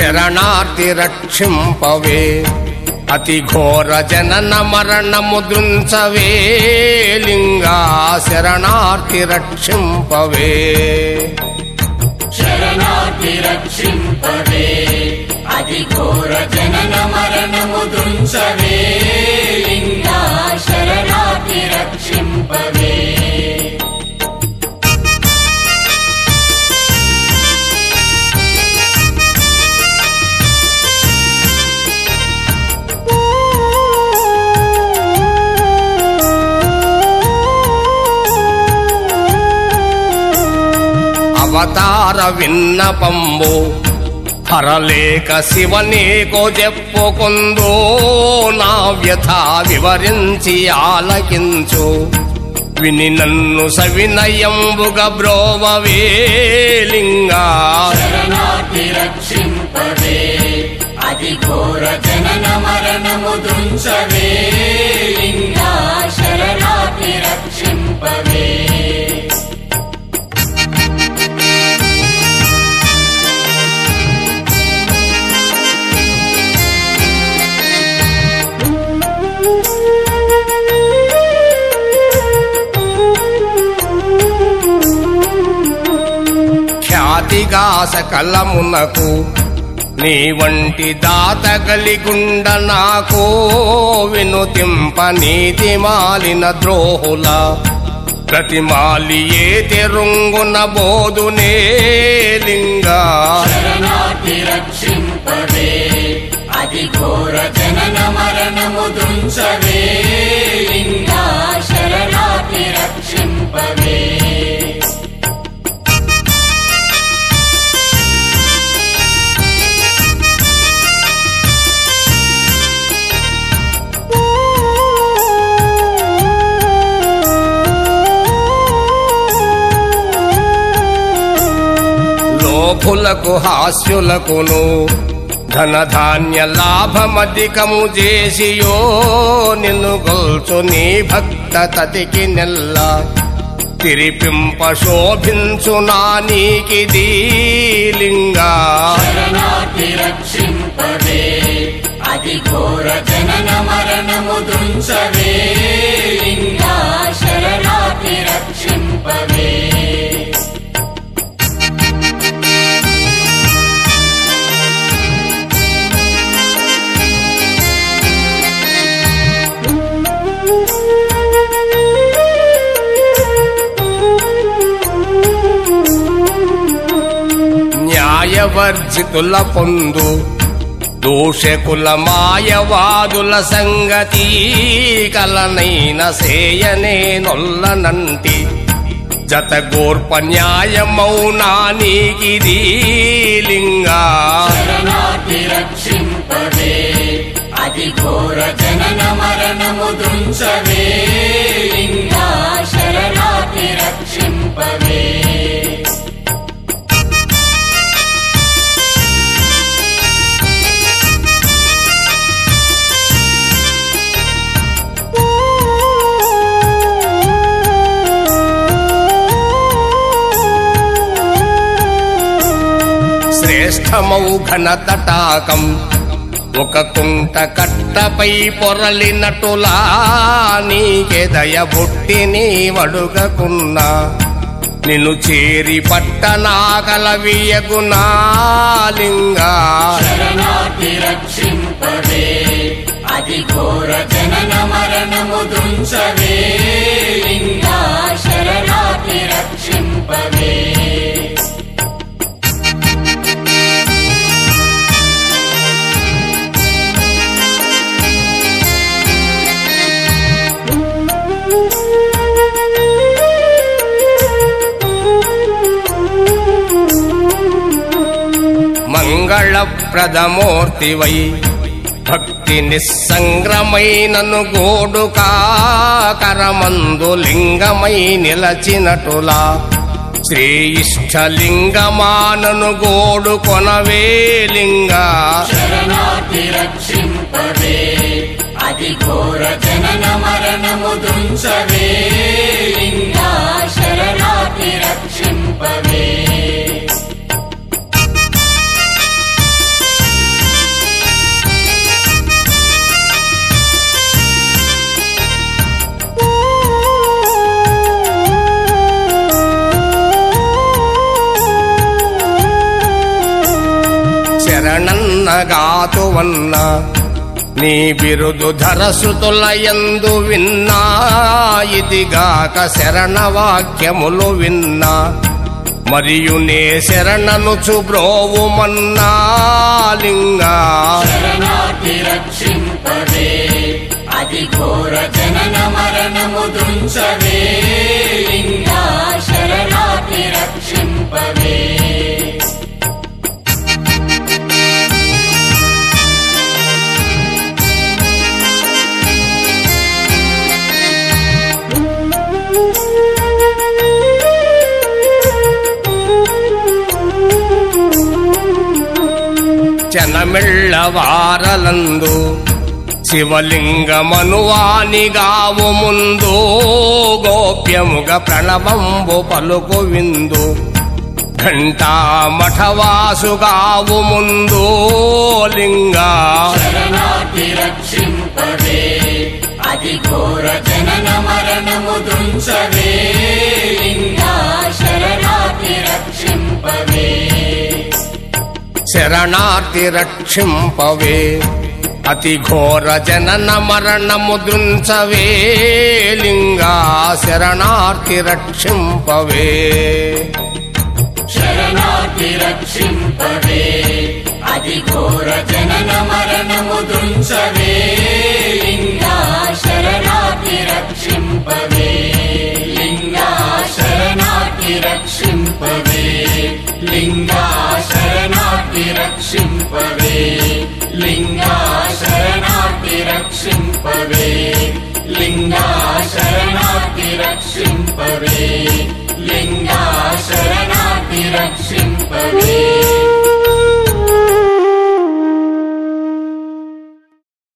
శరణార్థి రక్షింపవే అతి ఘోర జనన మరణము దృంచవే లింగా శరణార్థి రక్షింపవే శరణార్థి రక్షింపవే అతి ఘోర జనన మరణము దృంచవే లింగా శరణార్థి రక్షింపవే అవతార విన్నపంబు హరలేక శివనేకో చెప్పుకుందో నా వ్యథ వివరించి ఆలకించు విని నన్ను సవినయంబుగా బ్రోవవే లింగా శరణార్థి రక్షింపవే అతి ఘోర జనన మరణము దృంచవే లింగా శరణార్థి రక్షింపవే ఖ్యాతిగా సకలమునకు నీ వంటి దాత కలిగుండ నాకు వినుతింప నీతి మాలిన ద్రోహుల ప్రతిమాలి ఏ తెరుంగున బోధునే లింగా శరణార్థి రక్షింపవే అతి ఘోర జనన మరణము దృంచవే లింగా శరణార్థి రక్షింపవే లోభులకు హాస్యులకును ధనధాన్య లాభమధికము చేసియో నిన్ను గొల్చు నీ భక్త తతికి నెల్ల తిరిపింప శోభించు నా నీకిది లింగా శరణార్థి రక్షింపవే అతి ఘోర జనన మరణము దృంచవే లింగా శరణార్థి రక్షింపవే న్యాయవర్జితుల పొందు దూషకుల మాయవాదుల సంగతి కలనైన సేయనే నొల్లనంటి జతగోర్ప న్యాయమౌనానికిది లింగా శరణార్థి రక్షింపవే అతి ఘోర జనన మరణము దృంచవే లింగా శరణార్థి రక్షింపవే శ్రేష్టమౌ ఘనతటాకం ఒక కుంట కట్టపై పొరలినటులా నీకే దయబుట్టి నీ వడుగకున్నా నిన్ను చేరి పట్టనాకలవియగునా లింగా శరణార్థి రక్షింపవే అతి ఘోర జనన మరణము దృంచవే లింగా శరణార్థి రక్షింపవే మంగళప్రదమూర్తివై భక్తి నిస్సంగ్రమైనను గోడు కాకరమందు లింగమై నిలచినటులా శ్రీ ఇష్టలింగమానను గోడు కొనవే లింగా శరణార్థి రక్షింపవే అతి ఘోర జనన మరణము దృంచవే లింగా శరణార్థి రక్షింపవే శరణన్నగాతువన్న నీ బిరుదు ధరసుతులయందు విన్నా ఇదిగాక శరణ వాక్యములు విన్నా మరియు నే శరణనుచు బ్రోవుమన్నా లింగా శరణార్థి రక్షింపవే అతి ఘోర జనన మరణము దృంచవే లింగా శరణార్థి రక్షింపవే చెనమిళ్ళవారలందు శివలింగమనువానిగావు ముందు గోప్యముగ ప్రణవంబు పలుకు విందు ఘంటా మఠవాసుగావు ముందు లింగా శరణార్థి రక్షింపవే అతి ఘోర జనన మరణము దృంచవే లింగా శరణార్థి రక్షింపవే శరణార్థి రక్షింపవే అతి ఘోర జనన మరణము దృంచవే లింగా శరణార్థి రక్షింపవే శరణార్థి రక్షింపవే అతి ఘోర జనన మరణము దృంచవే లింగా శరణార్థి రక్షింపవే లింగా శరణార్థి రక్షింపవే లింగా శరణార్థి రక్షింపవే లింగా శరణార్థి రక్షింపవే లింగా శరణార్థి రక్షింపవే లింగా శరణార్థి రక్షింపవే